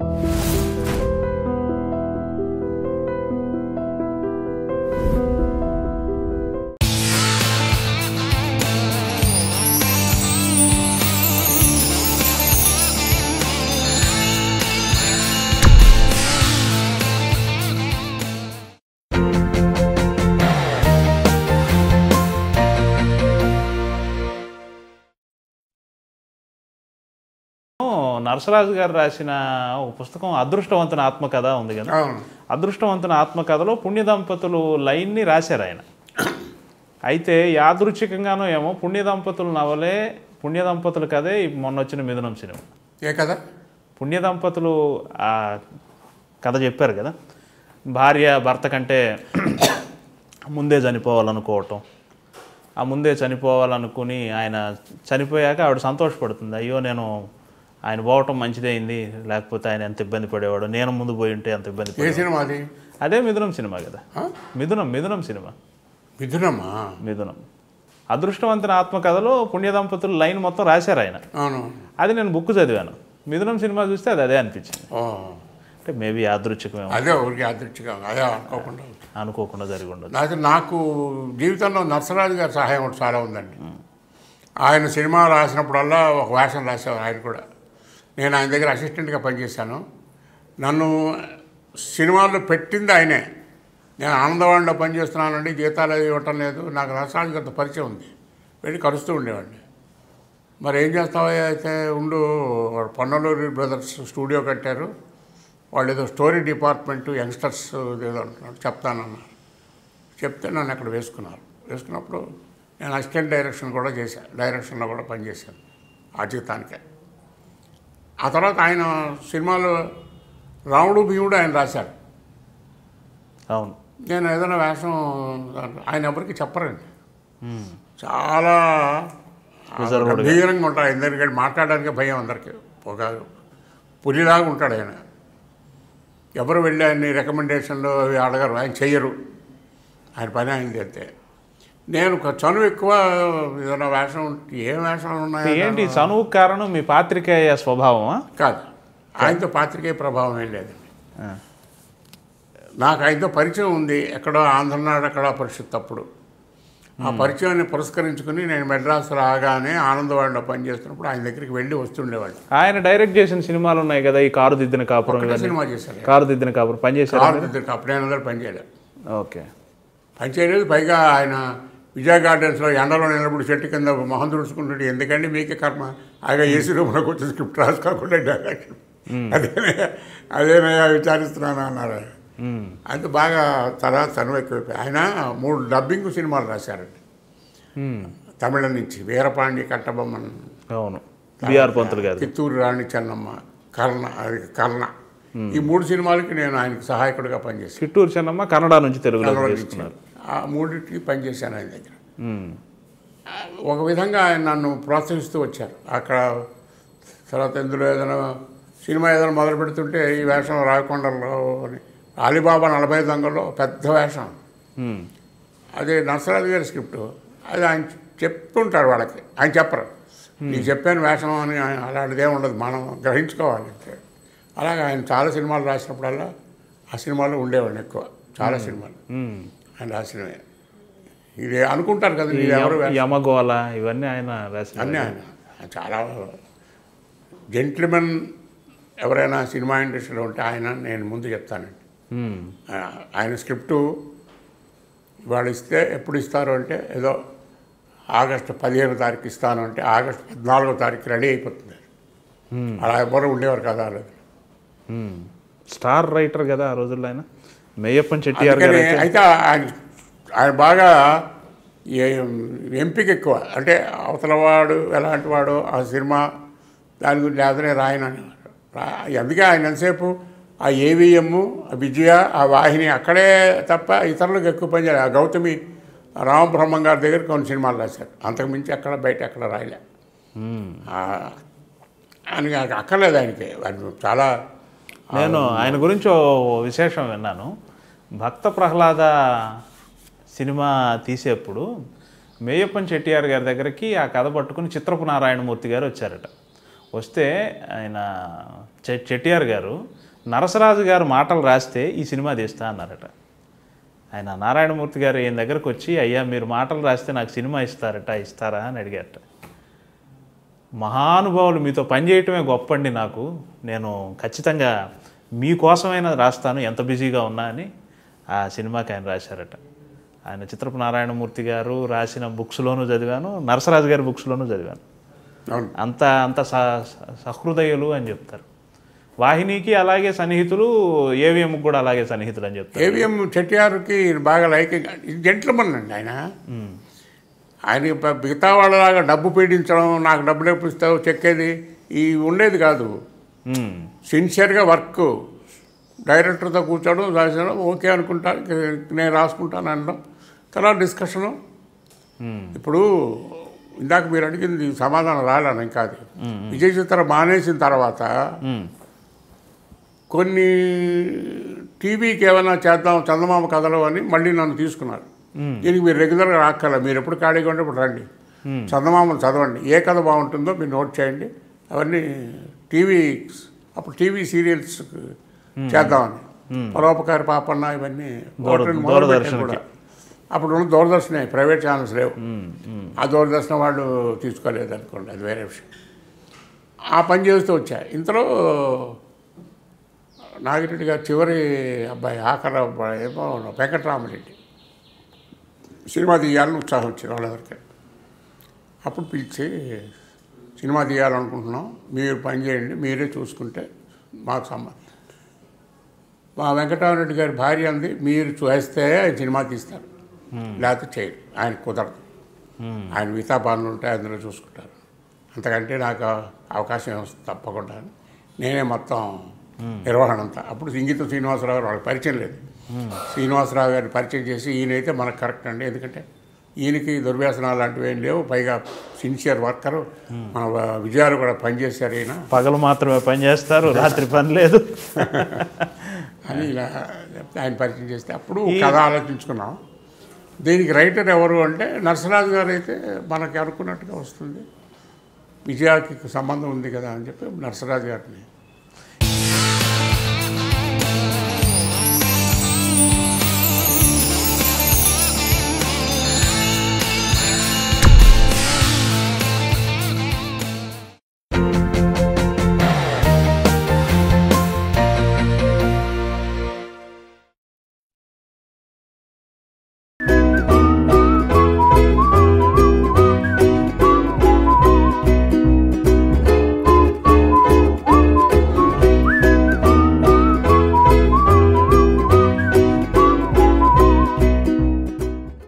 నరసరాజు గారు రాసిన ఒక పుస్తకం అదృష్టవంతుని ఆత్మకథ ఉంది కదా అవును అదృష్టవంతుని ఆత్మకథలో పుణ్య దంపతులు లైన్ని రాశారు ఆయన అయితే యాదృచ్ఛికంగానో ఏమో పుణ్య దంపతుల నవలే పుణ్య దంపతుల కథే ఈ మొన్న వచ్చిన మిథునం సినిమా ఏ కదా పుణ్య దంపతులు ఆ కథ చెప్పారు కదా భార్య భర్త కంటే ముందే చనిపోవాలనుకోవటం ఆ ముందే చనిపోవాలనుకుని ఆయన చనిపోయాక ఆవిడ సంతోషపడుతుంది అయ్యో నేను ఆయన పోవటం మంచిదైంది లేకపోతే ఆయన ఎంత ఇబ్బంది పడేవాడు నేను ముందు పోయి ఉంటే ఎంత ఇబ్బంది ఏ పడేవాడు సినిమా అది అదే మిథునం సినిమా కదా ఆ? మిథునం మిథునం సినిమా మిథునమా మిథునం అదృష్టవంతుని ఆత్మకథలో పుణ్య దంపతులు లైన్ మొత్తం రాశారు ఆయన అవును అది నేను బుక్ చదివాను మిథునం సినిమా చూస్తే అది అదే అనిపించింది ఓ అంటే మేబీ యాదృచ్ఛికమేమో అదే ఊరికి అదృష్టిగా అదే అనుకోకుండా అనుకోకుండా జరిగి ఉండదు నాకు నాకు జీవితంలో నర్సరాజు గారి సహాయం ఒకటి చాలా ఉందండి ఆయన సినిమా రాసినప్పుడల్లా ఒక వేషం రాసేవారు ఆయన కూడా నేను ఆయన దగ్గర అసిస్టెంట్గా పనిచేశాను నన్ను సినిమాల్లో పెట్టింది ఆయనే నేను ఆనందవాడిలో పనిచేస్తున్నానండి జీతాలు అవి ఇవ్వటం లేదు నాకు నర్సరాజు గారితో పరిచయం ఉంది వెళ్ళి కలుస్తూ ఉండేవాడిని మరి ఏం చేస్తావా అయితే ఉండు పొన్నలూరి బ్రదర్స్ స్టూడియో కట్టారు వాళ్ళు ఏదో స్టోరీ డిపార్ట్మెంట్ యంగ్స్టర్స్ ఏదో అంటున్నారు చెప్తానన్నారు చెప్తే నన్ను అక్కడ వేసుకున్నారు వేసుకున్నప్పుడు నేను అసిస్టెంట్ డైరెక్షన్ కూడా చేశాను డైరెక్షన్లో కూడా పనిచేశాను ఆ జీతానికే ఆ తర్వాత ఆయన సినిమాలో రాముడు భీముడు ఆయన రాశాడు అవును నేను ఏదైనా వేషం ఆయన ఎవరికి చెప్పరండి చాలా Reserved గా. గంభీరంగా ఉంటాడు ఎందుకంటే మాట్లాడడానికి భయం అందరికీ ఒక పులిలాగా ఉంటాడు ఆయన ఎవరు వెళ్ళి ఆయన్ని రికమెండేషన్లు అవి అడగరు ఆయన చెయ్యరు ఆయన పని ఆయనది అంతే నేను ఒక చనువు ఎక్కువ ఏదైనా వేషం ఏ వేషాలు ఉన్నాయో ఏంటి చనువు కారణం మీ పాత్రికేయ స్వభావమా కాదు ఆయనతో పాత్రికేయ ప్రభావం ఏం లేదండి ఆ. నాకు ఆయనతో పరిచయం ఉంది ఎక్కడో ఆంధ్రనాడు అక్కడ పరిషత్ అప్పుడు ఆ పరిచయాన్ని పురస్కరించుకుని నేను మెడ్రాస్ రాగానే ఆనందవాడిలో పనిచేస్తున్నప్పుడు ఆయన దగ్గరికి వెళ్ళి వస్తుండేవాడిని ఆయన డైరెక్ట్ చేసిన సినిమాలు ఉన్నాయి కదా ఈ కారు దిద్దిన కాపురం ఒకటే ఇవన్నీ. సినిమా చేశారు కారు దిద్దిన కాపురం పనిచేశారు కారు ఇద్దరికి అప్పుడే అందరూ పనిచేయలేదు ఓకే పనిచేయలేదు పైగా ఆయన విజయ గార్డెన్స్లో ఎండలో నిలబడి చెట్టు కింద మొహం తుడుచుకుంటుంటే ఎందుకండి మీకే కర్మ ఆయన ఏసీ రూమ్లోకి వచ్చి స్క్రిప్ట్ రాసుకోకుండా డైరెక్షన్ అదేనే అదేనయ్యా విచారిస్తున్నాను అన్నారు ఆయన. ఉమ్. అయితే బాగా తర్వాత తను ఎక్కువైపోయి ఆయన మూడు డబ్బింగ్ సినిమాలు రాశారండి ఉమ్. తమిళం నుంచి వీరపాండి కట్టబొమ్మన్ అవును బిఆర్ పంతులు గారు చిత్తూరు రాణి చెన్నమ్మ కర్ణ అది కర్ణ ఈ మూడు సినిమాలకి నేను ఆయనకి సహాయకుడిగా పనిచేశాను చిట్టూరు చెన్నమ్మ కన్నడ నుంచి తెలుగులో కన్నడ నుంచి. తీసుకున్నారు ఆ మూడింటికి పనిచేశాను ఆయన దగ్గర ఉమ్. ఒక విధంగా ఆయన నన్ను ప్రోత్సహిస్తూ వచ్చారు అక్కడ తర్వాత ఇందులో ఏదైనా సినిమా ఏదైనా మొదలు పెడుతుంటే ఈ వేషం రాయకొండలో అని అలీబాబా నలభై దొంగల్లో పెద్ద వేషం ఉమ్. అదే నర్సరాజు గారి స్క్రిప్ట్ అది ఆయన చెప్తుంటారు వాళ్ళకి ఆయన చెప్పరు నీకు చెప్పాను వేషం అని ఆయన అలాంటిదే ఉండదు మనం గ్రహించుకోవాలి అంతే అలాగే ఆయన చాలా సినిమాలు రాసినప్పుడల్లా ఆ సినిమాలో ఉండేవాడిని ఎక్కువ చాలా సినిమాలు ఉమ్. ఆయన రాసినవే ఇది అనుకుంటారు కదా ఈ ఇది ఎవరు యమ- యమగోళ ఇవన్నీ ఆయన రాసిన అన్నీ ఆయన చాలా జెంట్మెన్ ఎవరైనా సినిమా ఇండస్ట్రీలో ఉంటే ఆయన నేను ముందు చెప్తానండి ఉమ్. ఆ- ఆయన స్క్రిప్టు వాళ్ళు ఇస్తే ఎప్పుడు ఇస్తారు అంటే ఏదో ఆగస్టు పదిహేను తారీఖు ఇస్తాను అంటే ఆగస్టు పద్నాలుగో తారీఖు రెడీ అయిపోతుంది Hmm. అలా ఎవరు ఉండేవారు కదా ఆ రోజు. ఉమ్. స్టార్ రైటర్ కదా ఆ రోజుల్లో ఆయన మేయప్పన్ చెట్టియార్ గారు అందుకని అయితే అయితే ఆయన ఆయన బాగా ఏ- ఎంపిక ఎక్కువ అంటే అవతల వాడు ఎలాంటి వాడు ఆ సినిమా దాని గురించి అతనే రాయను అనేవారు రా- అందుకే ఆయన ఎంతసేపు ఆ ఏవిఎం ఆ విజయ ఆ వాహిని అక్కడే తప్ప ఇతరులకు ఎక్కువ పనిచేయాలి ఆ గౌతమి రామబ్రహ్మం గారి దగ్గర కొన్ని సినిమాలు రాశారు అంతకుమించి అక్కడ బయట ఎక్కడ రాయలే ఉమ్. ఆ- ఆయనకి అక్కర్లేదు ఆయనకి ఆయన చాలా నేను ఆయన గురించి ఓ విశేషం విన్నాను భక్త ప్రహ్లాద సినిమా తీసేప్పుడు మేయప్పన్ చెట్టియార్ గారి దగ్గరికి ఆ కథ పట్టుకుని చిత్రపు నారాయణమూర్తి గారు వచ్చారట వస్తే ఆయన చె- చెట్టియార్ గారు నరసరాజు గారు మాటలు రాస్తే ఈ సినిమా తీస్తా అన్నారట ఆయన నారాయణమూర్తి గారు ఈయన దగ్గరకు వచ్చి అయ్యా మీరు మాటలు రాస్తే నాకు సినిమా ఇస్తారట ఇస్తారా అని అడిగారట మహానుభావులు మీతో పనిచేయటమే గొప్పండి నాకు నేను ఖచ్చితంగా మీకోసమైనా రాస్తాను ఎంత బిజీగా ఉన్నా అని ఆ సినిమాకి ఆయన రాశారట ఆయన చిత్రపు నారాయణమూర్తి గారు రాసిన బుక్స్లోనూ చదివాను నరసరాజు గారి బుక్స్లోనూ చదివాను అవును అంత అంత స- స- సహృదయులు అని చెప్తారు వాహినికి అలాగే సన్నిహితులు ఏవిఎం కూడా అలాగే సన్నిహితులు అని చెప్తారు ఏవిఎం చెట్టియార్కి బాగా లైకింగ్ జెంట్లమన్ అండి ఆయన ఉమ్, ఆయన ప- మిగతా వాళ్ళలాగా డబ్బు పీడించడం నాకు డబ్బులు ఎప్పుడు ఇస్తావు చెక్కేది ఈ ఉండేది కాదు ఉమ్, సిన్సియర్గా వర్క్ డైరెక్టర్తో కూర్చోవడం రాసడం ఓకే అనుకుంటాను ఇక నేను రాసుకుంటాను అనడం తర్వాత డిస్కషను ఉమ్, ఇప్పుడు ఇందాక మీరు అడిగింది సమాధానం రాలేను ఇంకా అది విజయ్ చిత్ర మానేసిన తర్వాత ఉమ్, కొన్ని టీవీకి ఏమైనా చేద్దాం చందమామ కథలు అని మళ్ళీ నన్ను తీసుకున్నారు మ్మ్. దీనికి మీరు రెగ్యులర్గా రాక్కల మీరు ఎప్పుడు ఖాళీగా ఉంటే ఇప్పుడు రండి మ్మ్. చందమామను చదవండి ఏ కథ బాగుంటుందో మీరు నోట్ చేయండి అవన్నీ టీవీ అప్పుడు టీవీ సీరియల్స్ చేద్దామని పరోపకారి పాపన్న ఇవన్నీ దూర- ఒకటి మొదలు పెట్టాను దూరదర్శన్కి. కూడా అప్పుడు ఉన్న దూరదర్శనే ప్రైవేట్ ఛానల్స్ లేవు ఉమ్, ఉమ్, ఆ దూరదర్శనం వాళ్ళు తీసుకోలేదు అనుకోండి అది వేరే విషయం ఆ పని చేస్తూ వచ్చా ఇంతలో నాగిరెడ్డి గారు చివరి అబ్బాయి ఆఖరి అబ్బాయి ఏమో వెంకటరామరెడ్డి సినిమా తీయాలని ఉత్సాహం వచ్చింది వాళ్ళందరికీ అప్పుడు పిలిచి సినిమా తీయాలనుకుంటున్నాం మీరు పని చేయండి మీరే చూసుకుంటే మాకు సంబంధం మా వెంకటరామరెడ్డి గారి భార్య అంది మీరు చూస్తే ఆయన సినిమా తీస్తారు లేకపోతే చేయరు ఆయన కుదరదు ఉమ్, ఆయన మిగతా పనులు ఉంటాయి అందులో చూసుకుంటారు అంతకంటే నాకు అవకాశం వస్తుంది తప్పకుండా నేనే మొత్తం నిర్వహణ అంతా అప్పుడు ఇంగిత శ్రీనివాసరావు గారు వాళ్ళకి పరిచయం లేదు శ్రీనివాసరావు గారిని పరిచయం చేసి ఈయనైతే మనకు కరెక్ట్ అండి ఎందుకంటే ఈయనకి దుర్వ్యసనాలు లాంటివి ఏం లేవు పైగా సిన్సియర్ వర్కరు మన విజయాలు కూడా పనిచేశారు ఈయన పగలు మాత్రమే పని చేస్తారు రాత్రి పని లేదు అని ఇలా చెప్తే ఆయన పరిచయం చేస్తే అప్పుడు కథ ఆలోచించుకున్నాం దీనికి రైటర్ ఎవరు అంటే నరసరాజు గారు అయితే మనకి అనుకున్నట్టుగా వస్తుంది విజయాకి సంబంధం ఉంది కదా అని చెప్పి నరసరాజు గారిని